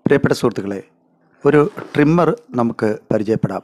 പ്രിയപ്പെട്ട സുഹൃത്തുക്കളെ ഒരു ട്രിമ്മർ നമുക്ക് പരിചയപ്പെടാം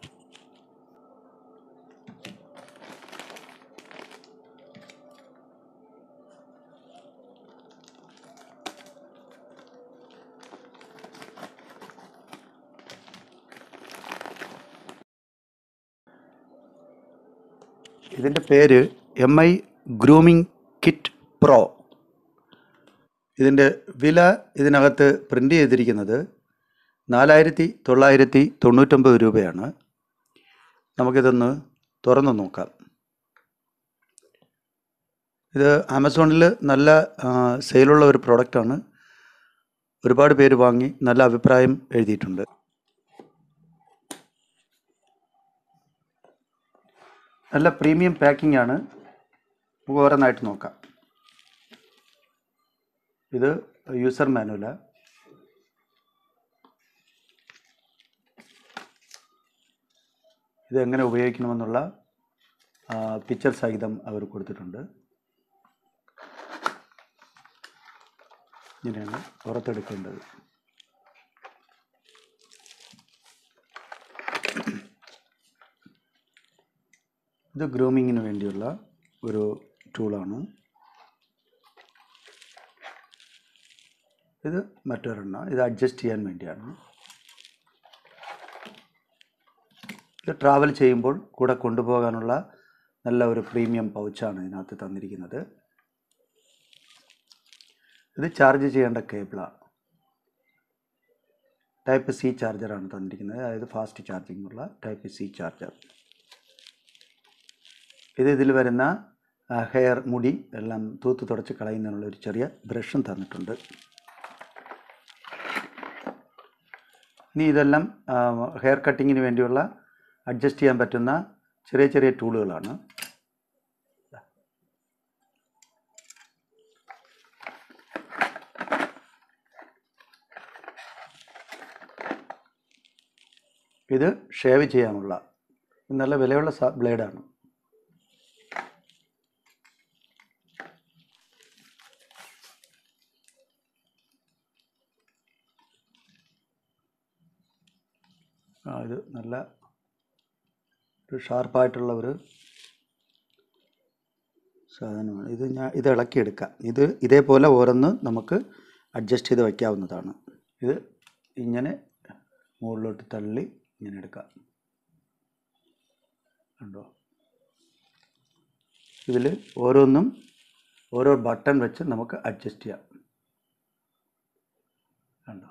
ഇതിൻ്റെ പേര് M I grooming kit pro ഇതിൻ്റെ വില ഇതിനകത്ത് പ്രിൻ്റ് ചെയ്തിരിക്കുന്നത് നാലായിരത്തി തൊള്ളായിരത്തി തൊണ്ണൂറ്റൊമ്പത് രൂപയാണ് നമുക്കിതൊന്ന് തുറന്നു നോക്കാം ഇത് ആമസോണിൽ നല്ല ആ, സെയിലുള്ള ഒരു പ്രോഡക്റ്റാണ് ഒരുപാട് പേര് വാങ്ങി നല്ല അഭിപ്രായം എഴുതിയിട്ടുണ്ട് നല്ല പ്രീമിയം പാക്കിംഗ് ആണ് നമുക്ക് ഓരോന്നായിട്ട് നോക്കാം ഇത് യൂസർ മാനുവല ഇത് എങ്ങനെ ഉപയോഗിക്കണമെന്നുള്ള പിക്ചർ സഹിതം അവർ കൊടുത്തിട്ടുണ്ട് ഇങ്ങനെയാണ് പുറത്തെടുക്കേണ്ടത് ഇത് ഗ്രൂമിങ്ങിന് വേണ്ടിയുള്ള ഒരു ടൂളാണ് ഇത് മറ്റൊരെണ്ണം ഇത് അഡ്ജസ്റ്റ് ചെയ്യാൻ വേണ്ടിയാണ് ഇത് ട്രാവൽ ചെയ്യുമ്പോൾ കൂടെ കൊണ്ടുപോകാനുള്ള നല്ല ഒരു പ്രീമിയം പൗച്ചാണ് ഇതിനകത്ത് തന്നിരിക്കുന്നത് ഇത് ചാർജ് ചെയ്യേണ്ട കേബിളാണ് ടൈപ്പ് സി ചാർജറാണ് തന്നിരിക്കുന്നത് അതായത് ഫാസ്റ്റ് ചാർജിംഗ് ഉള്ള ടൈപ്പ് സി ചാർജർ ഇത് ഇതിൽ വരുന്ന ഹെയർ മുടി എല്ലാം തൂത്ത് തുടച്ച് കളയുന്നതിനുള്ള ഒരു ചെറിയ ബ്രഷും തന്നിട്ടുണ്ട് ഇനി ഇതെല്ലാം ഹെയർ കട്ടിങ്ങിന് വേണ്ടിയുള്ള അഡ്ജസ്റ്റ് ചെയ്യാൻ പറ്റുന്ന ചെറിയ ചെറിയ ടൂളുകളാണ് ഇത് ഷേവ് ചെയ്യാനുള്ള നല്ല വിലയുള്ള സ ബ്ലേഡാണ് ആ ഇത് നല്ല ഒരു ഷാർപ്പായിട്ടുള്ള ഒരു സാധനമാണ് ഇത് ഞാൻ ഇത് ഇളക്കിയെടുക്കാം ഇത് ഇതേപോലെ ഓരോന്ന് നമുക്ക് അഡ്ജസ്റ്റ് ചെയ്ത് വയ്ക്കാവുന്നതാണ് ഇത് ഇങ്ങനെ മുകളിലോട്ട് തള്ളി ഇങ്ങനെ എടുക്കാം കണ്ടോ ഇതിൽ ഓരോന്നും ഓരോ ബട്ടൺ വെച്ച് നമുക്ക് അഡ്ജസ്റ്റ് ചെയ്യാം കണ്ടോ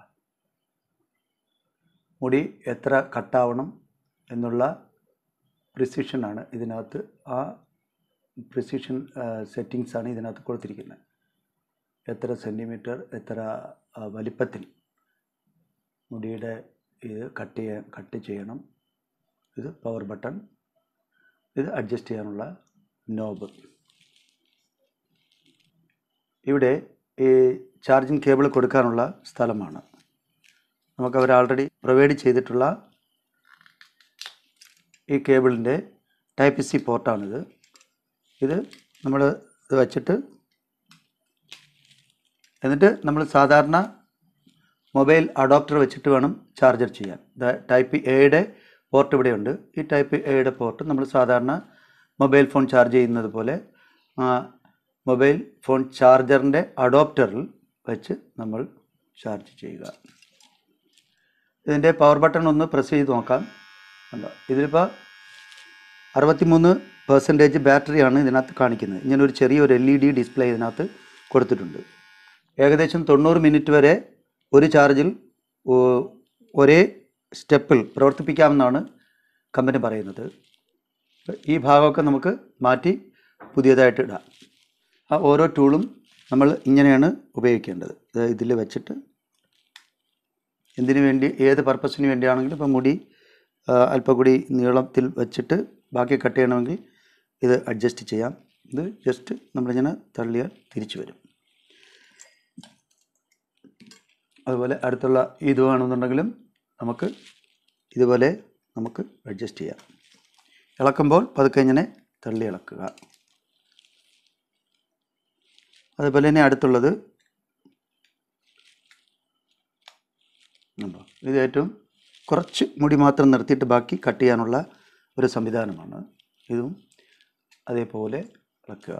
മുടി എത്ര കട്ടാവണം എന്നുള്ള പ്രിസിഷനാണ് ഇതിനകത്ത് ആ പ്രിസിഷൻ സെറ്റിങ്സാണ് ഇതിനകത്ത് കൊടുത്തിരിക്കുന്നത് എത്ര സെൻറ്റിമീറ്റർ എത്ര ആ, വലിപ്പത്തിൽ മുടിയുടെ ഇത് കട്ട് ചെയ്യാൻ കട്ട് ചെയ്യണം ഇത് പവർ ബട്ടൺ ഇത് അഡ്ജസ്റ്റ് ചെയ്യാനുള്ള നോബ് ഇവിടെ ഈ ചാർജിങ് കേബിൾ കൊടുക്കാനുള്ള സ്ഥലമാണ് നമുക്ക് അവർ ആൾറെഡി പ്രൊവൈഡ് ചെയ്തിട്ടുള്ള ഈ കേബിളിൻ്റെ ടൈപ്പ് സി പോർട്ടാണിത് ഇത് നമ്മൾ ഇത് വച്ചിട്ട് എന്നിട്ട് നമ്മൾ സാധാരണ മൊബൈൽ അഡോപ്റ്റർ വെച്ചിട്ട് വേണം ചാർജർ ചെയ്യാൻ ദ ടൈപ്പ് എയുടെ പോർട്ട് ഇവിടെയുണ്ട് ഈ ടൈപ്പ് എയുടെ പോർട്ട് നമ്മൾ സാധാരണ മൊബൈൽ ഫോൺ ചാർജ് ചെയ്യുന്നത് പോലെ ആ മൊബൈൽ ഫോൺ ചാർജറിൻ്റെ അഡോപ്റ്ററിൽ വെച്ച് നമ്മൾ ചാർജ് ചെയ്യുക ഇതിൻ്റെ പവർ ബട്ടൺ ഒന്ന് പ്രസ് ചെയ്ത് നോക്കാം കണ്ടോ ഇതിലിപ്പോൾ അറുപത്തിമൂന്ന് പെർസെൻറ്റേജ് ബാറ്ററിയാണ് ഇതിനകത്ത് കാണിക്കുന്നത് ഇങ്ങനെ ഒരു ചെറിയൊരു എൽ ഇ ഡി ഡിസ്പ്ലേ ഇതിനകത്ത് കൊടുത്തിട്ടുണ്ട് ഏകദേശം തൊണ്ണൂറ് മിനിറ്റ് വരെ ഒരു ചാർജിൽ ഓ- ഒരേ സ്റ്റെപ്പിൽ പ്രവർത്തിപ്പിക്കാമെന്നാണ് കമ്പനി പറയുന്നത് ഈ ഭാഗമൊക്കെ നമുക്ക് മാറ്റി പുതിയതായിട്ട് ഇടാം ആ ഓരോ ടൂളും നമ്മൾ ഇങ്ങനെയാണ് ഉപയോഗിക്കേണ്ടത് ഇതിൽ വെച്ചിട്ട് എന്തിനു വേണ്ടി ഏത് പർപ്പസിന് വേണ്ടിയാണെങ്കിലും ഇപ്പോൾ മുടി ആ, അല്പം കൂടി നീളത്തിൽ വെച്ചിട്ട് ബാക്കി കട്ട് ചെയ്യണമെങ്കിൽ ഇത് അഡ്ജസ്റ്റ് ചെയ്യാം ഇത് ജസ്റ്റ് നമ്മളിങ്ങനെ തള്ളിയാൽ തിരിച്ചു വരും അതുപോലെ അടുത്തുള്ള ഇത് വേണമെന്നുണ്ടെങ്കിലും നമുക്ക് ഇതുപോലെ നമുക്ക് അഡ്ജസ്റ്റ് ചെയ്യാം ഇളക്കുമ്പോൾ പതുക്കെ ഇങ്ങനെ തള്ളി ഇളക്കുക അതുപോലെ തന്നെ അടുത്തുള്ളത് അപ്പോൾ ഇത് ഏറ്റവും കുറച്ച് മുടി മാത്രം നിർത്തിയിട്ട് ബാക്കി കട്ട് ചെയ്യാനുള്ള ഒരു സംവിധാനമാണ് ഇതും അതേപോലെ വെക്കുക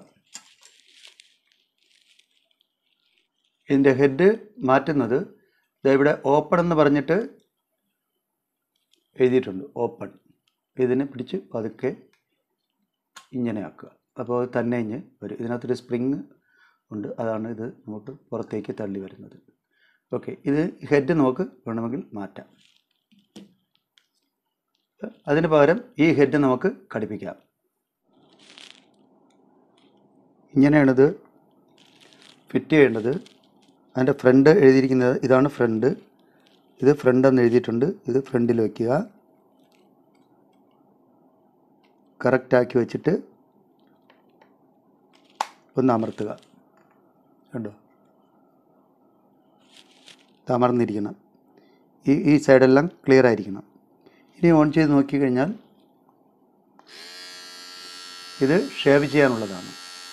ഇതിൻ്റെ ഹെഡ് മാറ്റുന്നത് ദേ ഇവിടെ ഓപ്പൺ എന്ന് പറഞ്ഞിട്ട് എഴുതിയിട്ടുണ്ട് ഓപ്പൺ ഇതിനെ പിടിച്ച് പതുക്കെ ഇങ്ങനെ ആക്കുക അപ്പോൾ അത് തന്നെ ഇഞ്ഞ് വരും ഇതിനകത്തൊരു സ്പ്രിങ് ഉണ്ട് അതാണ് ഇത് നമുക്ക് പുറത്തേക്ക് തള്ളി വരുന്നത് ഓക്കെ ഇത് ഹെഡ് നമുക്ക് വേണമെങ്കിൽ മാറ്റാം അതിന് പകരം ഈ ഹെഡ് നമുക്ക് ഘടിപ്പിക്കാം ഇങ്ങനെയാണിത് ഫിറ്റ് ചെയ്യേണ്ടത് അതിൻ്റെ ഫ്രണ്ട് എഴുതിയിരിക്കുന്നത് ഇതാണ് ഫ്രണ്ട് ഇത് ഫ്രണ്ട് എന്ന് എഴുതിയിട്ടുണ്ട് ഇത് ഫ്രണ്ടിൽ വയ്ക്കുക കറക്റ്റാക്കി വെച്ചിട്ട് ഒന്ന് അമർത്തുക കണ്ടോ ഇത് അമർന്നിരിക്കണം ഈ ഈ സൈഡെല്ലാം ക്ലിയർ ആയിരിക്കണം ഇനി ഓൺ ചെയ്ത് നോക്കിക്കഴിഞ്ഞാൽ ഇത് ഷേവ് ചെയ്യാനുള്ളതാണ്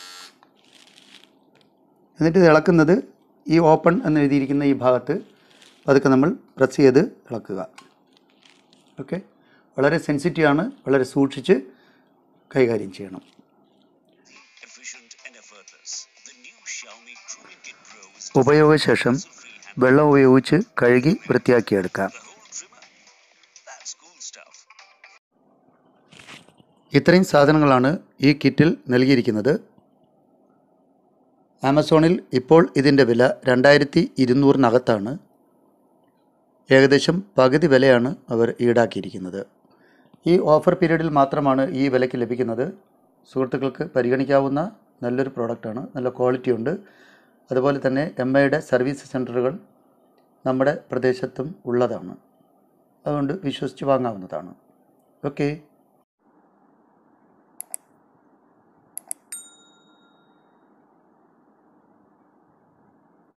എന്നിട്ട് ഇത് ഇളക്കുന്നത് ഈ ഓപ്പൺ എന്ന് എഴുതിയിരിക്കുന്ന ഈ ഭാഗത്ത് അതൊക്കെ നമ്മൾ പ്രസ് ചെയ്ത് ഇളക്കുക ഓക്കെ വളരെ സെൻസിറ്റീവ് ആണ് വളരെ സൂക്ഷിച്ച് കൈകാര്യം ചെയ്യണം efficient and effortless. The new Xiaomi Grooming Kit Pro is ഉപയോഗശേഷം വെള്ളം ഉപയോഗിച്ച് കഴുകി വൃത്തിയാക്കിയെടുക്കാം the whole trimmer. That's cool stuff. ഇത്രയും സാധനങ്ങളാണ് ഈ കിറ്റിൽ നൽകിയിരിക്കുന്നത് ആമസോണിൽ ഇപ്പോൾ ഇതിൻ്റെ വില രണ്ടായിരത്തി ഇരുന്നൂറിനകത്താണ് ഏകദേശം പകുതി വിലയാണ് അവർ ഈടാക്കിയിരിക്കുന്നത് ഈ ഓഫർ പീരീഡിൽ മാത്രമാണ് ഈ വിലയ്ക്ക് ലഭിക്കുന്നത് സുഹൃത്തുക്കൾക്ക് പരിഗണിക്കാവുന്ന നല്ലൊരു പ്രോഡക്റ്റാണ് നല്ല ക്വാളിറ്റി ഉണ്ട് അതുപോലെ തന്നെ എം ഐയുടെ സർവീസ് സെൻറ്ററുകൾ നമ്മുടെ പ്രദേശത്തും ഉള്ളതാണ് അതുകൊണ്ട് വിശ്വസിച്ച് വാങ്ങാവുന്നതാണ് ഓക്കെ